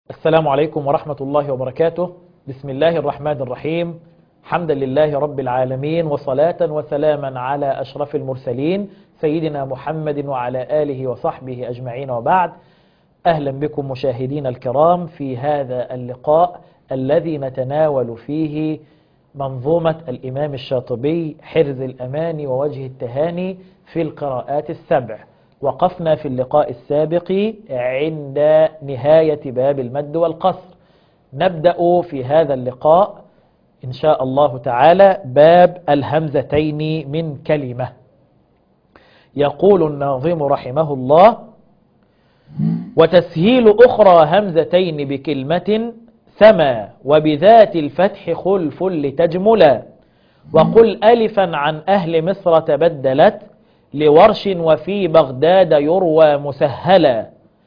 السلام عليكم ورحمة الله وبركاته بسم الله الرحمن الرحيم حمدا لله رب العالمين وصلاة وسلاما على أشرف المرسلين سيدنا محمد وعلى آله وصحبه أجمعين وبعد أهلا بكم مشاهدين الكرام في هذا اللقاء الذي نتناول فيه منظومة الإمام الشاطبي حرز الأمان ووجه التهاني في القراءات السبع وقفنا في اللقاء السابق عند نهاية باب المد والقصر نبدأ في هذا اللقاء إن شاء الله تعالى باب الهمزتين من كلمة يقول الناظم رحمه الله وتسهيل أخرى همزتين بكلمة سما وبذات الفتح خلف لتجملا وقل ألفا عن أهل مصر تبدلت لورش وفي بغداد يروى مسهلا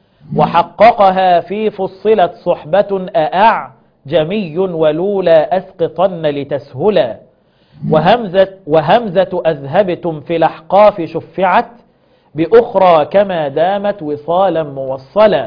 وحققها في فصلت صحبة أأع جمي ولولا أسقطن لتسهلا وهمزة, وهمزة أذهبتم في الأحقاف شفعت بأخرى كما دامت وصالا موصلا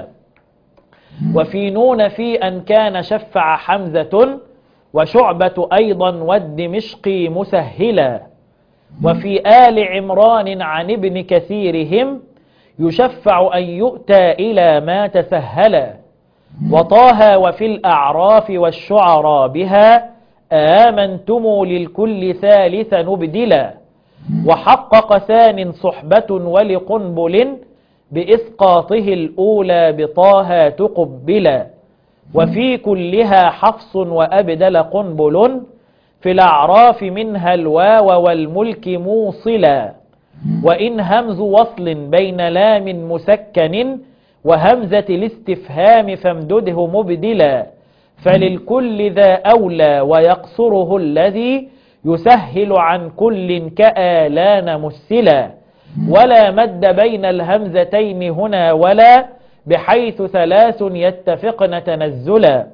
وفي نون في أن كان شفع حمزة وشعبة أيضا والدمشقي مسهلا وفي آل عمران عن ابن كثيرهم يشفع أن يؤتى إلى ما تسهلا وطه وفي الأعراف والشعراء بها آمنتم للكل ثالث نبدلا وحقق ثان صحبة ولقنبل بإسقاطه الأولى بطاها تقبلا وفي كلها حفص وأبدل قنبل في الأعراف منها الواو والملك موصلا وإن همز وصل بين لام مسكن وهمزة الاستفهام فامدده مبدلا فللكل ذا أولى ويقصره الذي يسهل عن كل كآلان مسلا ولا مد بين الهمزتين هنا ولا بحيث ثلاث يتفقن تنزلا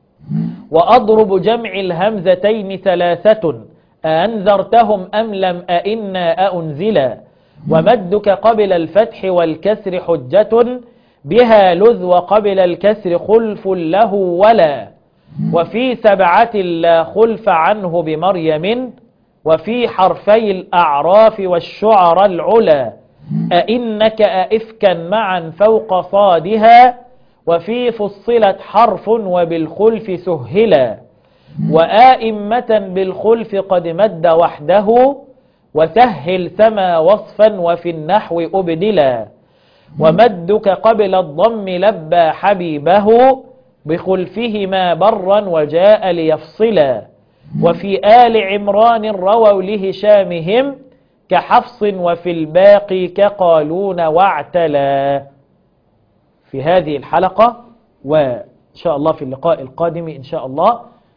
وأضرب جمع الهمزتين ثلاثة أأنذرتهم أم لم أئنا أأنزلا ومدك قبل الفتح والكسر حجة بها لذ وقبل الكسر خلف له ولا وفي سبعة لا خلف عنه بمريم وفي حرفي الأعراف والشعر العلا أئنك أئفكا معا فوق صادها وفي فصلت حرف وبالخلف سهلا وآئمة بالخلف قد مد وحده وسهل سما وصفا وفي النحو أبدلا ومدك قبل الضم لبى حبيبه بخلفهما برا وجاء ليفصلا وفي آل عمران رووا لهشامهم كحفص وفي الباقي كقالون واعتلا في هذه الحلقة وإن شاء الله في اللقاء القادم إن شاء الله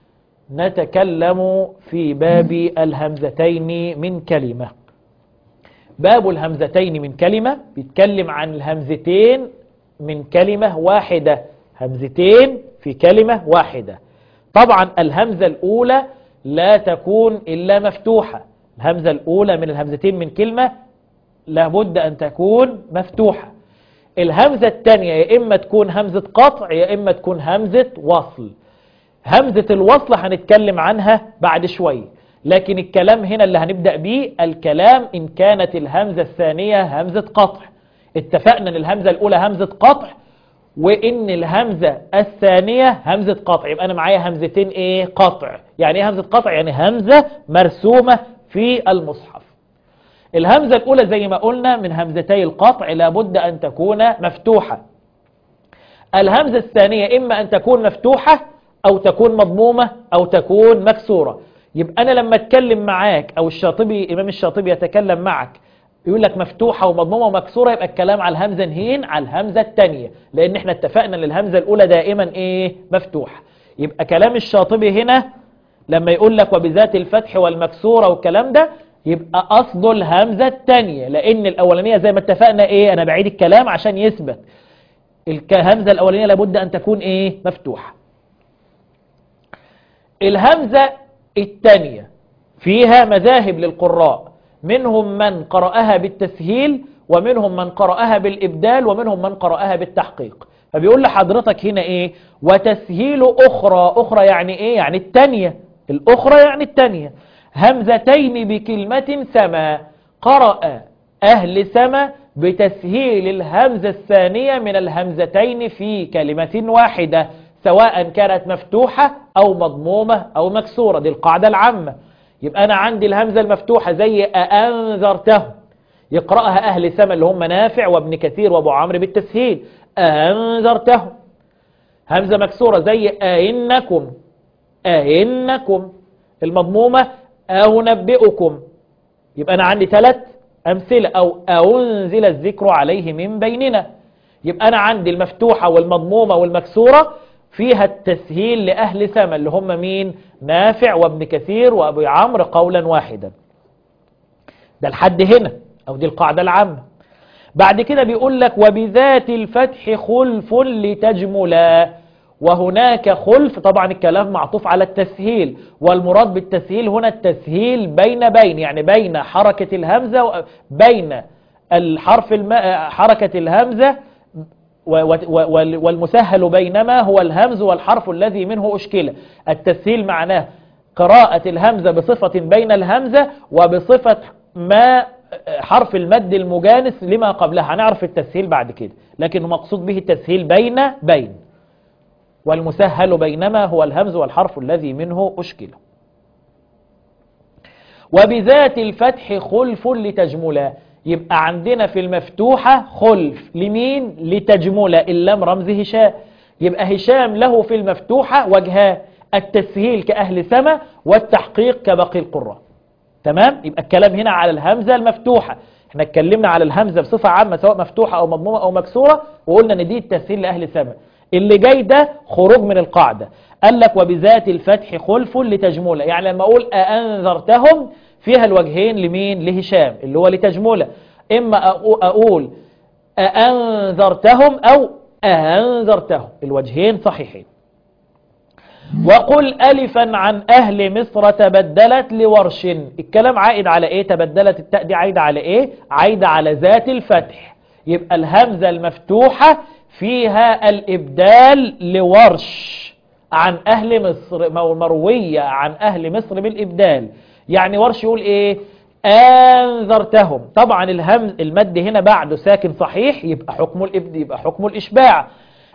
نتكلم في باب الهمزتين من كلمة باب الهمزتين من كلمة بيتكلم عن الهمزتين من كلمة واحدة همزتين في كلمة واحدة طبعا الهمزة الأولى لا تكون إلا مفتوحة الهمزة الأولى من الهمزتين من كلمة لابد أن تكون مفتوحة الهمزة الثانية يا إما تكون همزة قطع يا إما تكون همزة وصل همزة الوصل هنتكلم عنها بعد شوي لكن الكلام هنا اللي هنبدأ بيه الكلام إن كانت الهمزة الثانية همزة قطع اتفقنا أن الهمزة الأولى همزة قطع وإن الهمزة الثانية همزة قطع يبقى أنا معايا همزتين إيه قطع يعني إيه همزة قطع يعني همزة مرسومة في المصحف الهمزة الأولى زي ما قلنا من همزتي القطع لابد أن تكون مفتوحة الهمزة الثانية إما أن تكون مفتوحة أو تكون مضمومة أو تكون مكسورة يبقى أنا لما أتكلم معاك أو الشاطبي إمام الشاطبي يتكلم معك يقول لك مفتوحة ومضمومة ومكسورة يبقى الكلام على الهمزة نهين على الهمزة الثانية لأن احنا اتفقنا أن الهمزة الأولى دائما إيه مفتوحة يبقى كلام الشاطبي هنا لما يقول لك وبذات الفتح والمكسورة والكلام ده يبقى قصده الهمزة الثانية لأن الأولانية زي ما اتفقنا إيه أنا بعيد الكلام عشان يثبت الهمزة الأولانية لابد أن تكون إيه مفتوحة الهمزة الثانية فيها مذاهب للقراء منهم من قرأها بالتسهيل ومنهم من قرأها بالإبدال ومنهم من قرأها بالتحقيق فبيقول لحضرتك هنا ايه وتسهيل اخرى اخرى يعني ايه يعني التانية الاخرى يعني التانية همزتين بكلمة سما قرأ اهل سما بتسهيل الهمزة الثانية من الهمزتين في كلمة واحدة سواء كانت مفتوحة او مضمومة او مكسورة دي القاعدة العامة يبقى انا عندي الهمزة المفتوحة زي أنذرته يقرأها أهل سما اللي هم نافع وابن كثير وابو عمرو بالتسهيل أنذرتهم همزة مكسورة زي أئنكم أئنكم المضمومة أو نبئكم يبقى أنا عندي ثلاث أمثلة أو أنزل الذكر عليه من بيننا يبقى أنا عندي المفتوحة والمضمومة والمكسورة فيها التسهيل لأهل سما اللي هم مين نافع وابن كثير وأبو عمرو قولا واحدا ده الحد هنا أو دي القاعدة العامة بعد كده بيقول لك وبذات الفتح خلف لتجملا وهناك خلف طبعا الكلام معطوف على التسهيل والمراد بالتسهيل هنا التسهيل بين بين يعني بين حركة الهمزة بين الحرف الم... حركة الهمزة والمسهل بينما هو الهمز والحرف الذي منه أشكله التسهيل معناه قراءة الهمزة بصفة بين الهمزة وبصفة ما حرف المد المجانس لما قبلها هنعرف التسهيل بعد كده لكن مقصود به التسهيل بين بين والمسهل بينما هو الهمز والحرف الذي منه أشكل وبذات الفتح خلف لتجملا يبقى عندنا في المفتوحة خلف لمين لتجملا اللام رمز هشام يبقى هشام له في المفتوحة وجهان التسهيل كأهل سما والتحقيق كباقي القراء تمام يبقى الكلام هنا على الهمزة المفتوحة احنا اتكلمنا على الهمزة بصفة عامة سواء مفتوحة او مضمومة او مكسورة وقلنا ان دي التسهيل لأهل سما اللي جاي ده خروج من القاعدة قال لك وبذات الفتح خلف لتجملة يعني لما اقول أأنذرتهم فيها الوجهين لمين لهشام اللي هو لتجملة اما اقول أأنذرتهم او أأنذرتهم الوجهين صحيحين وقل ألفا عن أهل مصر تبدلت لورش الكلام عائد على إيه تبدلت التاء دي عايدة على إيه عايدة على ذات الفتح يبقى الهمزة المفتوحة فيها الإبدال لورش عن أهل مصر مروية عن أهل مصر بالإبدال يعني ورش يقول إيه أنذرتهم طبعا الهمز المد هنا بعده ساكن صحيح يبقى حكم الإبد يبقى حكم الإشباع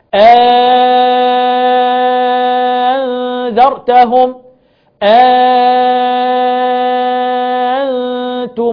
أنذرتهم أنتم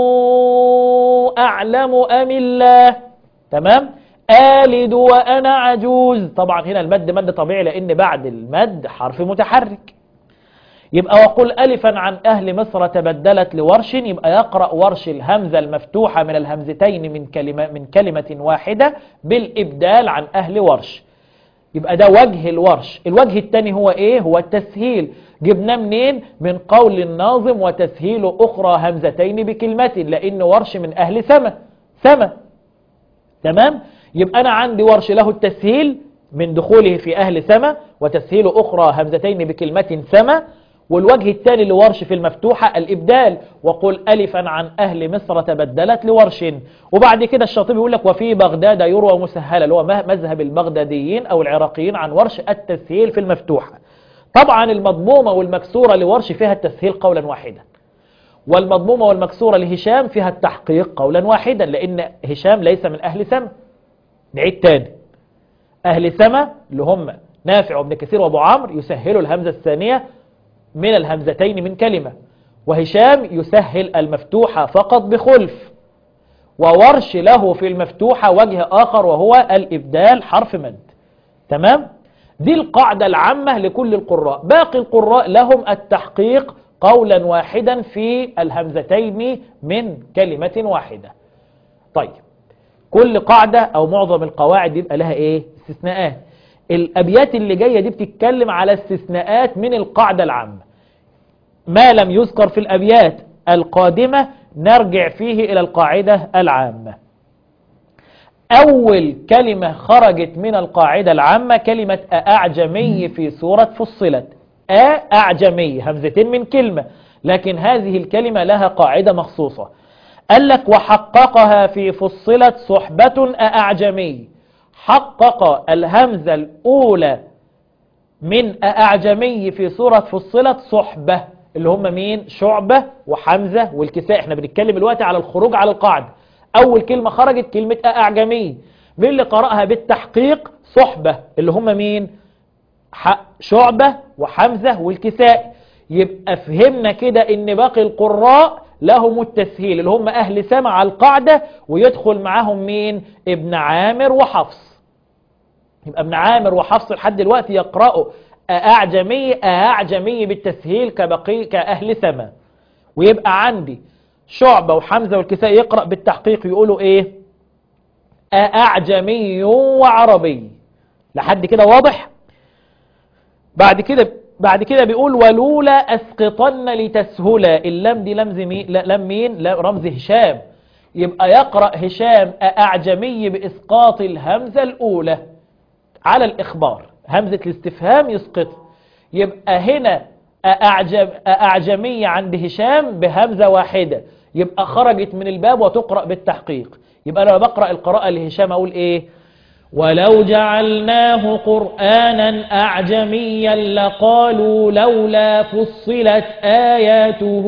أعلم أم الله تمام آلد وأنا عجوز طبعا هنا المد مد طبيعي لأن بعد المد حرف متحرك يبقى وقل ألفا عن أهل مصر تبدلت لورش يبقى يقرأ ورش الهمزة المفتوحة من الهمزتين من كلمة, من كلمة واحدة بالإبدال عن أهل ورش يبقى ده وجه الورش الوجه الثاني هو ايه هو التسهيل جبناه منين من قول الناظم وتسهيل اخرى همزتين بكلمة لان ورش من اهل سما سما تمام يبقى انا عندي ورش له التسهيل من دخوله في اهل سما وتسهيل اخرى همزتين بكلمة سما والوجه الثاني لورش في المفتوحة الإبدال وقل ألفا عن أهل مصر تبدلت لورش وبعد كده الشاطبي يقول لك وفي بغداد يروى مسهلة اللي هو مذهب البغداديين أو العراقيين عن ورش التسهيل في المفتوحة طبعا المضمومة والمكسورة لورش فيها التسهيل قولا واحدا والمضمومة والمكسورة لهشام فيها التحقيق قولا واحدا لأن هشام ليس من أهل سما نعيد تاني أهل سما اللي هم نافع وابن كثير وابو عمرو يسهلوا الهمزة الثانية من الهمزتين من كلمة وهشام يسهل المفتوحة فقط بخلف وورش له في المفتوحة وجه آخر وهو الإبدال حرف مد تمام دي القاعدة العامة لكل القراء باقي القراء لهم التحقيق قولا واحدا في الهمزتين من كلمة واحدة طيب كل قاعدة أو معظم القواعد يبقى لها إيه استثناءات الأبيات اللي جاية دي بتتكلم على استثناءات من القاعدة العامة ما لم يذكر في الأبيات القادمة نرجع فيه إلى القاعدة العامة أول كلمة خرجت من القاعدة العامة كلمة أعجمي في سورة فصلت أعجمي همزتين من كلمة لكن هذه الكلمة لها قاعدة مخصوصة قال لك وحققها في فصلت صحبة أعجمي حقق الهمزة الأولى من أعجمي في سورة فصلت صحبة اللي هم مين شعبة وحمزة والكساء احنا بنتكلم دلوقتي على الخروج على القاعدة أول كلمة خرجت كلمة أعجمي مين اللي قرأها بالتحقيق صحبة اللي هم مين شعبة وحمزة والكساء يبقى فهمنا كده ان باقي القراء لهم التسهيل اللي هم أهل سمع القاعدة ويدخل معاهم مين ابن عامر وحفص يبقى ابن عامر وحفص لحد دلوقتي يقرأوا أعجمي أعجمي بالتسهيل كبقي كأهل سما ويبقى عندي شعبة وحمزة والكساء يقرأ بالتحقيق يقولوا ايه أعجمي وعربي لحد كده واضح بعد كده بعد كده بيقول ولولا أسقطن لتسهلا اللام دي لمز مين لم مين رمز هشام يبقى يقرأ هشام أعجمي بإسقاط الهمزة الأولى على الإخبار همزة الاستفهام يسقط يبقى هنا أعجم أعجمي عند هشام بهمزة واحدة يبقى خرجت من الباب وتقرأ بالتحقيق يبقى أنا بقرأ القراءة لهشام أقول إيه ولو جعلناه قرآنا أعجميا لقالوا لولا فصلت آياته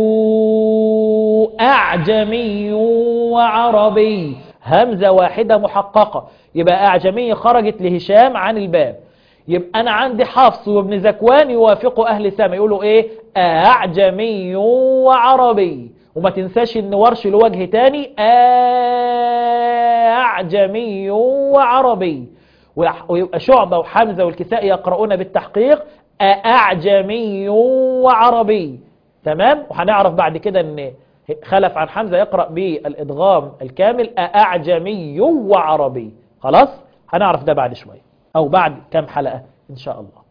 أعجمي وعربي همزة واحدة محققة يبقى أعجمي خرجت لهشام عن الباب يبقى أنا عندي حفص وابن زكوان يوافقوا أهل سما يقولوا إيه أعجمي وعربي وما تنساش ان ورش لوجه تاني أعجمي وعربي ويبقى شعبة وحمزة والكساء يقرؤون بالتحقيق أعجمي وعربي تمام وهنعرف بعد كده ان خلف عن حمزة يقرأ بالإدغام الكامل أعجمي وعربي خلاص هنعرف ده بعد شوية أو بعد كم حلقة إن شاء الله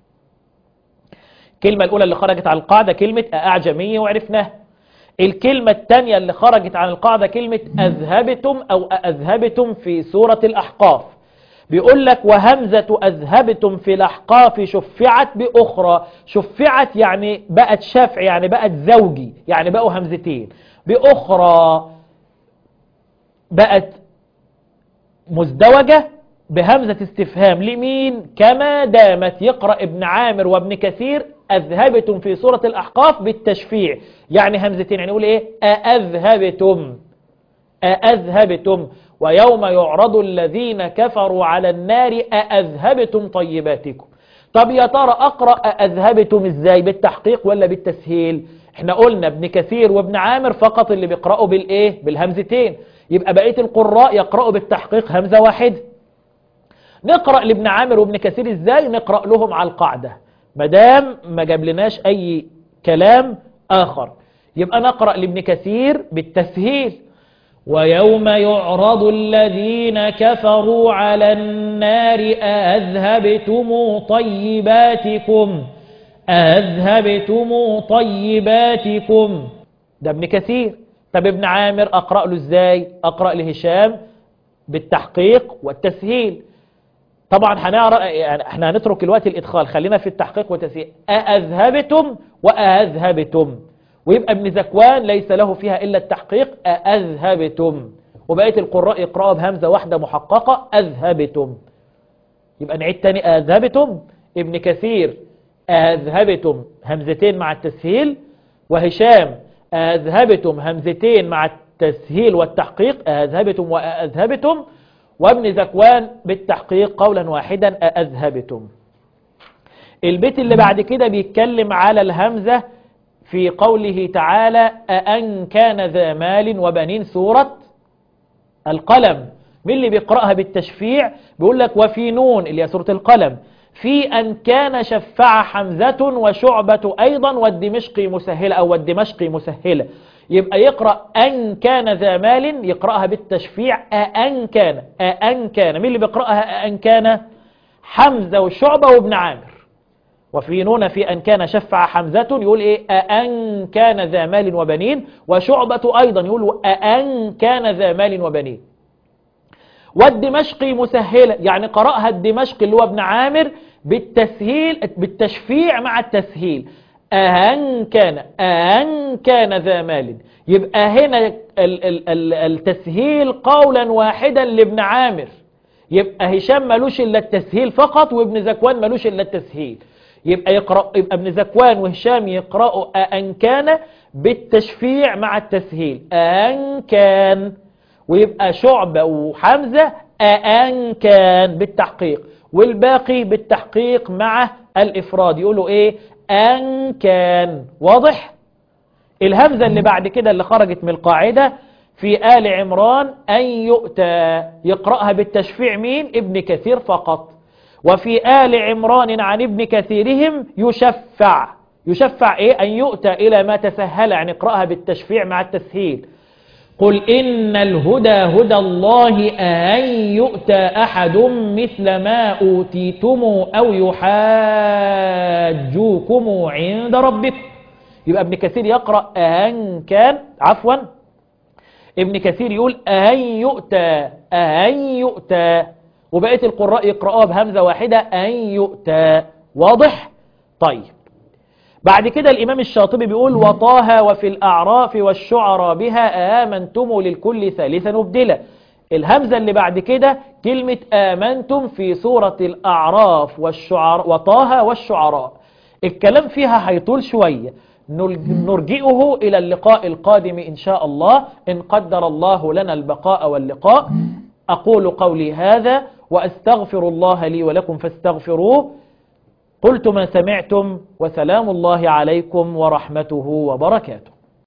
الكلمة الأولى اللي خرجت عن القاعدة كلمة أعجمي وعرفناها الكلمة الثانية اللي خرجت عن القاعدة كلمة أذهبتم أو أذهبتم في سورة الأحقاف بيقول لك وهمزة أذهبتم في الأحقاف شفعت بأخرى شفعت يعني بقت شفع يعني بقت زوجي يعني بقوا همزتين بأخرى بقت مزدوجة بهمزة استفهام لمين كما دامت يقرأ ابن عامر وابن كثير أذهبتم في سورة الأحقاف بالتشفيع يعني همزتين يعني يقول إيه أذهبتم أذهبتم ويوم يعرض الذين كفروا على النار أذهبتم طيباتكم طب يا ترى أقرأ أذهبتم إزاي بالتحقيق ولا بالتسهيل احنا قلنا ابن كثير وابن عامر فقط اللي بيقرأوا بالإيه بالهمزتين يبقى بقية القراء يقرأوا بالتحقيق همزة واحدة نقرأ لابن عامر وابن كثير ازاي نقرأ لهم على القاعدة مدام ما جاب لناش اي كلام اخر يبقى نقرأ لابن كثير بالتسهيل ويوم يعرض الذين كفروا على النار أذهبتم طيباتكم أذهبتم طيباتكم ده ابن كثير طب ابن عامر أقرأ له ازاي أقرأ لهشام بالتحقيق والتسهيل طبعا هنعرف يعني احنا هنترك الوقت الادخال خلينا في التحقيق والتسهيل أأذهبتم وأذهبتم ويبقى ابن زكوان ليس له فيها إلا التحقيق أذهبتم وبقية القراء يقرأوا بهمزة واحدة محققة أذهبتم يبقى نعيد تاني أذهبتم ابن كثير أذهبتم همزتين مع التسهيل وهشام أذهبتم همزتين مع التسهيل والتحقيق أذهبتم وأذهبتم وابن زكوان بالتحقيق قولا واحدا أذهبتم البيت اللي بعد كده بيتكلم على الهمزة في قوله تعالى أأن كان ذا مال وبنين سورة القلم من اللي بيقرأها بالتشفيع بيقول لك وفي نون اللي هي سورة القلم في أن كان شفع حمزة وشعبة أيضا والدمشقي مسهلة أو والدمشقي مسهلة يبقى يقرأ أن كان ذا مال يقرأها بالتشفيع أن كان أن كان مين اللي بيقرأها أن كان حمزة وشعبة وابن عامر وفي نون في أن كان شفع حمزة يقول إيه أن كان ذا مال وبنين وشعبة أيضا يقول أن كان ذا مال وبنين والدمشقي مسهلة يعني قرأها الدمشقي اللي هو ابن عامر بالتسهيل بالتشفيع مع التسهيل أهن كان أهن كان ذا مال يبقى هنا ال ال ال التسهيل قولا واحدا لابن عامر يبقى هشام ملوش إلا التسهيل فقط وابن زكوان ملوش إلا التسهيل يبقى يقرأ يبقى ابن زكوان وهشام يقرأوا أن كان بالتشفيع مع التسهيل أن كان ويبقى شعبة وحمزة أن كان بالتحقيق والباقي بالتحقيق مع الإفراد يقولوا إيه أن كان واضح الهمزة اللي بعد كده اللي خرجت من القاعدة في آل عمران أن يؤتى يقرأها بالتشفيع مين ابن كثير فقط وفي آل عمران عن ابن كثيرهم يشفع يشفع إيه أن يؤتى إلى ما تسهل يعني اقرأها بالتشفيع مع التسهيل قل إن الهدى هدى الله أن يؤتى أحد مثل ما أوتيتم أو يحاجوكم عند ربكم يبقى ابن كثير يقرأ أن كان عفوا ابن كثير يقول أن يؤتى أن يؤتى وبقية القراء يقرأوها بهمزة واحدة أن يؤتى واضح طيب بعد كده الإمام الشاطبي بيقول وطاها وفي الأعراف والشعراء بها آمنتم للكل ثالثا مبدلا الهمزة اللي بعد كده كلمة آمنتم في سورة الأعراف والشعراء وطاها والشعراء الكلام فيها هيطول شوية نرجئه إلى اللقاء القادم إن شاء الله إن قدر الله لنا البقاء واللقاء أقول قولي هذا وأستغفر الله لي ولكم فاستغفروه قلت ما سمعتم وسلام الله عليكم ورحمته وبركاته